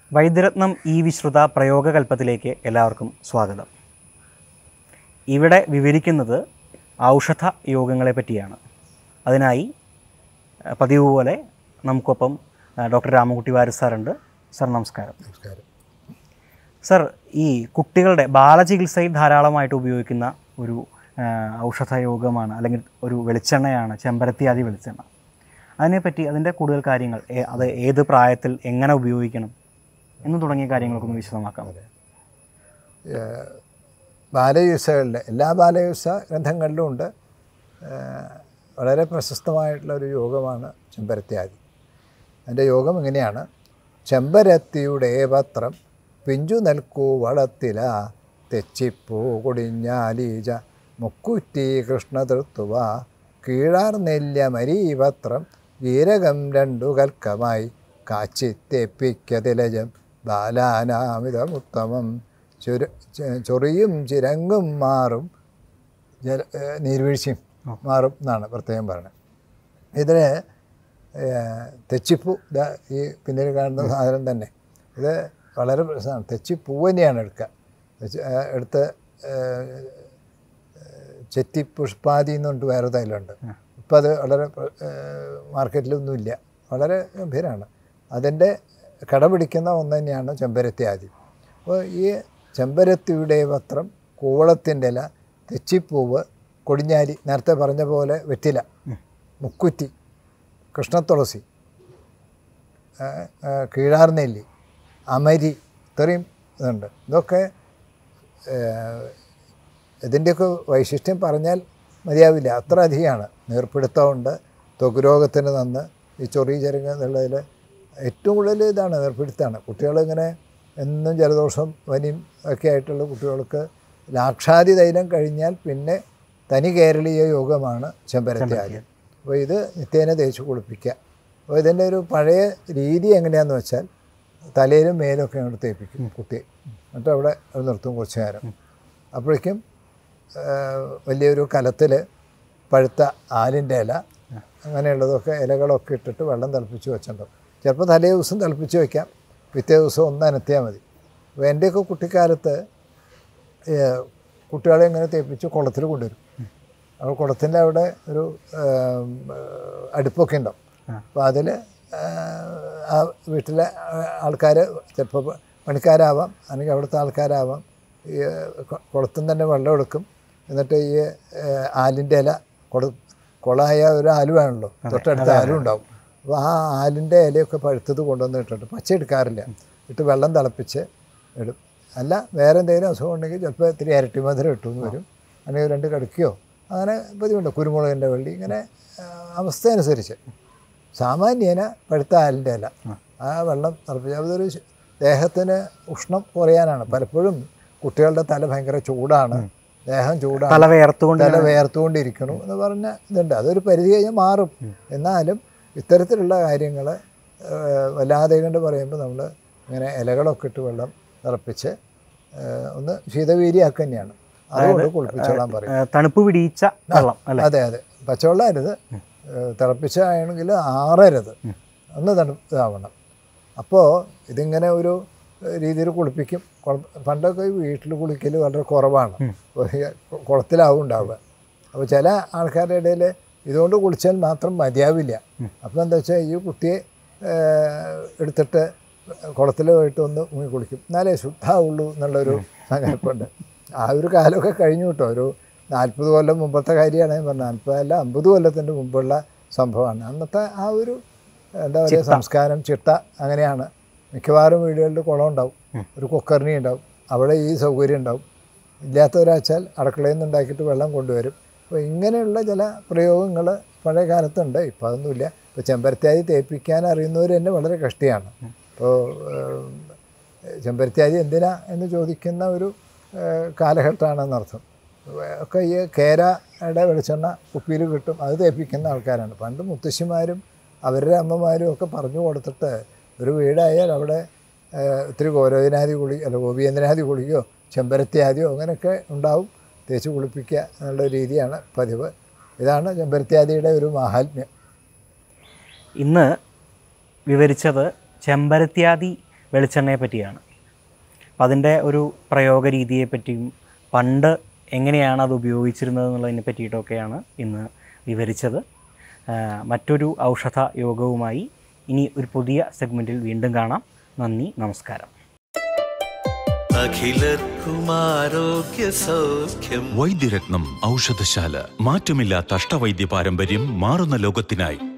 വൈദ്യരത്നം ഈ വിശ്രുത പ്രയോഗകൽപ്പത്തിലേക്ക് എല്ലാവർക്കും സ്വാഗതം ഇവിടെ വിവരിക്കുന്നത് ഔഷധ യോഗങ്ങളെ പറ്റിയാണ് അതിനായി അഹ്, പതിവ് പോലെ നമുക്കൊപ്പം അഹ്, ഡോക്ടർ രാമകുട്ടി വാരസ് സാറുണ്ട് സാർ നമസ്കാരം നമസ്കാരം സർ ഈ കുട്ടികളുടെ ബാലചികിത്സയിൽ ധാരാളമായിട്ട് ഉപയോഗിക്കുന്ന ഒരു അഹ്, ഔഷധ യോഗമാണ് അല്ലെങ്കിൽ ഒരു വെളിച്ചെണ്ണയാണ് ചെമ്പരത്തിയാതി വെളിച്ചെണ്ണ അതിനെപ്പറ്റി അതിൻ്റെ കൂടുതൽ കാര്യങ്ങൾ ഏ- അത് ഏത് പ്രായത്തിൽ എങ്ങനെ ഉപയോഗിക്കണം എന്ന് തുടങ്ങിയ കാര്യങ്ങളൊക്കെ ഒന്ന് വിശദമാക്കാം ഏഹ് ബാലയുസകളിൽ എല്ലാ ബാലയുസ ഗ്രന്ഥങ്ങളിലും ഉണ്ട് ഏഹ് വളരെ പ്രശസ്തമായിട്ടുള്ള ഒരു യോഗമാണ് ചെമ്പരത്തിയാദി അതിൻ്റെ യോഗം ഇങ്ങനെയാണ് ചെമ്പരത്തിയുടെ പത്രം പിഞ്ചു നൽകൂ വളത്തില തെച്ചിപ്പൂ കൊടിഞ്ഞാലീജ മുക്കുറ്റി കൃഷ്ണതൃത്തുവ കീഴാർ നെല്യ മരീപത്രം ജീരകം രണ്ടു കൽക്കമായി കാച്ചി തെപ്പിക്കതിലജം ബാലാനാമിതമുത്തമം ചുര ചെ- ചൊറിയും ചിരങ്ങും മാറും ജല ഏഹ് നീർവീഴ്ചയും മാറും എന്നാണ് പ്രത്യേകം പറയുന്നത് ഇതിൽ തെച്ചിപ്പൂ ഇതാ ഈ പിന്നിൽ കാണുന്ന സാധനം തന്നെ ഇത് വളരെ പ്രശ്നമാണ് തെച്ചിപ്പൂ തന്നെയാണ് എടുക്കുക തെച്ചി- ഏഹ് എടുത്ത് ഏഹ് ചെത്തി പുഷ്പാദി എന്നുണ്ട് വേറെ തൈലുണ്ട് ഇപ്പം അത് വളരെ പ്ര- ഏഹ് മാർക്കറ്റിലൊന്നുമില്ല വളരെ ഗംഭീരമാണ് അതിൻ്റെ കടപിടിക്കുന്ന ഒന്ന് തന്നെയാണ് ചെമ്പരത്തി ആദ്യം അപ്പോൾ ഈ ചെമ്പരത്തിയുടെ പത്രം കൂവളത്തിൻ്റെ ഇല തെച്ചിപ്പൂവ് കൊടിഞ്ഞാലി നേരത്തെ പറഞ്ഞ പോലെ വെറ്റില മുക്കുറ്റി കൃഷ്ണത്തുളസി ഏഹ് ഏഹ് കീഴാർനെല്ലി അമരി ഇത്രയും ഇതുണ്ട് ഇതൊക്കെ ഏഹ് ഇതിൻ്റെയൊക്കെ വൈശിഷ്ട്യം പറഞ്ഞാൽ മതിയാവില്ല അത്ര അധികമാണ് നീർപ്പിടുത്തമുണ്ട് ത്വക്ക് രോഗത്തിന് നന്ന് ഈ ചൊറി ചരുങ്ങ എന്നുള്ളതിൽ ഏറ്റവും കൂടുതൽ ഇതാണ് നീർപ്പിടുത്തമാണ് കുട്ടികളിങ്ങനെ എന്നും ജലദോഷം പനിയും ഒക്കെ ആയിട്ടുള്ള കുട്ടികൾക്ക് ലാക്ഷാദി തൈലം കഴിഞ്ഞാൽ പിന്നെ തനി കേരളീയ യോഗമാണ് ചെമ്പരത്തി ആദ്യം അപ്പോൾ ഇത് നിത്യേന തേച്ച് കുളിപ്പിക്കുക അപ്പോൾ ഇതിൻ്റെ ഒരു പഴയ രീതി എങ്ങനെയാണെന്ന് വെച്ചാൽ തലയിലും മേലൊക്കെ അങ്ങോട്ട് തേപ്പിക്കും കുട്ടിയെ എന്നിട്ട് അവിടെ അത് നിർത്തും കുറച്ച് നേരം അപ്പോഴേക്കും ആ, വലിയൊരു കലത്തിൽ പഴുത്ത ആലിൻ്റെ ഇല അങ്ങനെയുള്ളതൊക്കെ ഇലകളൊക്കെ ഇട്ടിട്ട് വെള്ളം തിളപ്പിച്ച് വെച്ചിട്ടുണ്ടാവും ചിലപ്പോൾ തലേ ദിവസം തിളപ്പിച്ച് വയ്ക്കാം പിറ്റേ ദിവസം ഒന്ന് അനത്തിയാൽ മതി അപ്പോൾ എൻ്റെയൊക്കെ കുട്ടിക്കാലത്ത് ഏ, കുട്ടികളെ ഇങ്ങനെ തേപ്പിച്ച് കുളത്തിൽ കൊണ്ടുവരും അപ്പോൾ കുളത്തിൻ്റെ അവിടെ ഒരു ഏം, അടുപ്പൊക്കെ ഉണ്ടാവും അപ്പോൾ അതിൽ ആ വീട്ടിലെ ആൾക്കാർ ചിലപ്പോൾ പണിക്കാരാവാം അല്ലെങ്കിൽ അവിടുത്തെ ആൾക്കാരാവാം ഈ കൊ- കുളത്തിൽ തന്നെ വെള്ളം എടുക്കും എന്നിട്ട് ഈ ഏഹ്, ആലിൻ്റെ ഇല കുള കുളമായ ഒരു ആല് വേണമല്ലോ തൊട്ടടുത്ത് ആലും ഉണ്ടാവും അപ്പോൾ ആ ആലിൻ്റെ ഇലയൊക്കെ പഴുത്തത് കൊണ്ടുവന്ന് ഇട്ടിട്ട് പച്ച എടുക്കാറില്ല ഇട്ട് വെള്ളം തിളപ്പിച്ച് ഇടും അല്ല വേറെ എന്തെങ്കിലും അസുഖം ഉണ്ടെങ്കിൽ ചിലപ്പോൾ ഇത്തിരി ഇരട്ടി മധുരം ഇട്ടുമെന്ന് വരും അല്ലെങ്കിൽ രണ്ട് കടുക്കുകയോ അങ്ങനെ പതിവുണ്ട് കുരുമുളകിൻ്റെ വെള്ളി ഇങ്ങനെ ആ, അവസ്ഥ അനുസരിച്ച് സാമാന്യേന പഴുത്ത ആലിൻ്റെ ഇല ആ വെള്ളം തിളപ്പിച്ച് അതൊരു ശ- ദേഹത്തിന് ഉഷ്ണം കുറയാനാണ് പലപ്പോഴും കുട്ടികളുടെ തല ഭയങ്കര ചൂടാണ് ദേഹം ചൂടാണ് തല വേർത്തുകൊണ്ട് തല വേർത്തുകൊണ്ടിരിക്കണു എന്ന് പറഞ്ഞ ഇതുണ്ട് അതൊരു പരിധി കഴിഞ്ഞാൽ മാറും എന്നാലും ഇത്തരത്തിലുള്ള കാര്യങ്ങൾ വല്ലാതെ കൊണ്ട് പറയുമ്പോൾ നമ്മൾ ഇങ്ങനെ ഇലകളൊക്കെ ഇട്ട് വെള്ളം തിളപ്പിച്ച് ഏഹ്, ഒന്ന് ശീതവീരിയാക്കുക തന്നെയാണ് അതുകൊണ്ട് കുളിപ്പിച്ചോളാൻ പറയും ഏഹ്, തണുപ്പ് പിടിയിച്ച വെള്ളം അല്ലേ അതെ അതെ പച്ചവെള്ളമായിരുത് തിളപ്പിച്ചാണെങ്കിൽ ആറരുത് ഒന്ന് തണുപ്പാവണം അപ്പോൾ ഇതിങ്ങനെ ഒരു രീതിയിൽ കുളിപ്പിക്കും കുള- പണ്ടൊക്കെ ഈ വീട്ടിൽ കുളിക്കൽ വളരെ കുറവാണ് കു- കുളത്തിലാവും ഉണ്ടാവുക അപ്പോൾ ചില ആൾക്കാരുടെ ഇടയിൽ ഇതുകൊണ്ട് കുളിച്ചാൽ മാത്രം മതിയാവില്ല അപ്പോൾ എന്താ വെച്ചാൽ ഈ കുട്ടിയെ ഏഹ്, എടുത്തിട്ട് കുളത്തിൽ പോയിട്ട് ഒന്ന് മുങ്ങി കുളിക്കും എന്നാലേ ശുദ്ധമാവുള്ളൂ എന്നുള്ളൊരു സങ്കല്പമുണ്ട് ആ ഒരു കാലമൊക്കെ കഴിഞ്ഞു കേട്ടോ ഒരു നാൽപ്പത് കൊല്ലം മുമ്പത്തെ കാര്യമാണ് ഞാൻ പറഞ്ഞത് നാൽപ്പതല്ല അമ്പത് കൊല്ലത്തിൻ്റെ മുമ്പുള്ള സംഭവമാണ് അന്നത്തെ ആ ഒരു എന്താ പറയുക സംസ്കാരം ചിട്ട അങ്ങനെയാണ് മിക്കവാറും വീടുകളിൽ കുളം ഉണ്ടാവും ഒരു കുക്കറിനി ഉണ്ടാവും അവിടെ ഈ സൗകര്യം ഉണ്ടാവും ഇല്ലാത്തവരാച്ചാൽ അടുക്കളയിൽ നിന്ന് ഉണ്ടാക്കിയിട്ട് വെള്ളം കൊണ്ടുവരും അപ്പോൾ ഇങ്ങനെയുള്ള ചില പ്രയോഗങ്ങൾ പഴയ കാലത്തുണ്ട് ഇപ്പോൾ അതൊന്നുമില്ല ഇപ്പോൾ ചെമ്പരത്തിയായി തേപ്പിക്കാൻ അറിയുന്നവർ തന്നെ വളരെ കഷ്ടിയാണ് ഇപ്പോൾ ചെമ്പരത്തിയാതി എന്തിനാ എന്ന് ചോദിക്കുന്ന ഒരു ഏഹ്, കാലഘട്ടമാണെന്നർത്ഥം ഒക്കെ ഈ കേരയുടെ വെളിച്ചെണ്ണ കുപ്പിയിൽ കിട്ടും അത് തേപ്പിക്കുന്ന ആൾക്കാരാണ് പണ്ട് മുത്തശ്ശിമാരും അവരുടെ അമ്മമാരും ഒക്കെ പറഞ്ഞു കൊടുത്തിട്ട് ഒരു വീടായാൽ അവിടെ ഏഹ്, ഇത്തിരി ഗോരോജനാദി കുളി അല്ല ഗോപിയേന്ദ്രനാദി കുളിക്കോ ചെമ്പരത്തിയാദിയോ അങ്ങനെയൊക്കെ ഉണ്ടാവും തേച്ച് കുളിപ്പിക്കുക എന്നുള്ള രീതിയാണ് പതിവ് ഇതാണ് ചെമ്പരത്തിയാദിയുടെ ഒരു മാഹാത്മ്യം ഇന്ന് വിവരിച്ചത് ചെമ്പരത്തിയാതി വെളിച്ചെണ്ണയെ പറ്റിയാണ് അപ്പം അതിൻ്റെ ഒരു പ്രയോഗ രീതിയെ പറ്റിയും പണ്ട് എങ്ങനെയാണ് അത് ഉപയോഗിച്ചിരുന്നത് എന്നുള്ളതിനെ പറ്റിയിട്ടൊക്കെയാണ് ഇന്ന് വിവരിച്ചത് ആ, മറ്റൊരു ഔഷധ യോഗവുമായി ഇനി ഒരു പുതിയ സെഗ്മെൻറ്റിൽ വീണ്ടും കാണാം നന്ദി നമസ്കാരം അഖിലർക്കും ആരോഗ്യ സൗഖ്യം വൈദ്യരത്നം ഔഷധശാല മാറ്റമില്ലാത്ത അഷ്ടവൈദ്യ പാരമ്പര്യം മാറുന്ന ലോകത്തിനായി